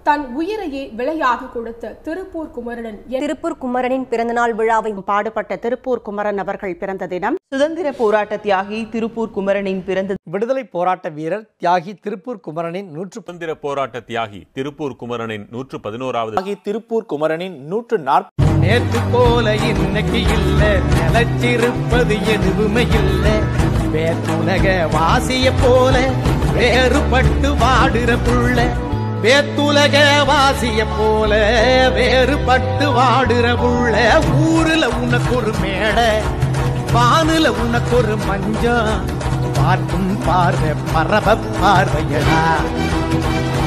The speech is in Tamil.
தன் உயிரையே விலையாக கொடுத்த திருப்பூர் குமரனின் என் திருப்பூர் குமரனின் பிறந்தநாள் விழாவை பாடுபட்ட திருப்பூர் குமரன் அவர்கள் பிறந்த தினம் சுதந்திர போராட்ட தியாகி திருப்பூர் குமரனின் பிறந்த விடுதலை போராட்ட வீரர் தியாகி திருப்பூர் குமரனின் நூற்று சுதந்திர போராட்ட தியாகி திருப்பூர் குமரனின் நூற்று பதினோராவது ஆகி திருப்பூர் குமரனின் நூற்று நாற்பது நேற்று போல இன்னைக்கு இல்ல நிலைச்சிருப்பது எதுவுமே இல்ல வேத்துலக வாசிய போல வேறுபட்டு வாடுற புள்ள வேத்துலக வாசிய போல வேறுபட்டு வாடுற புள்ள ஊருல உனக்கு ஒரு மேடை வானுல உனக்கு ஒரு மஞ்சம் பார்க்கும் பார்வை பரப பார்வையடா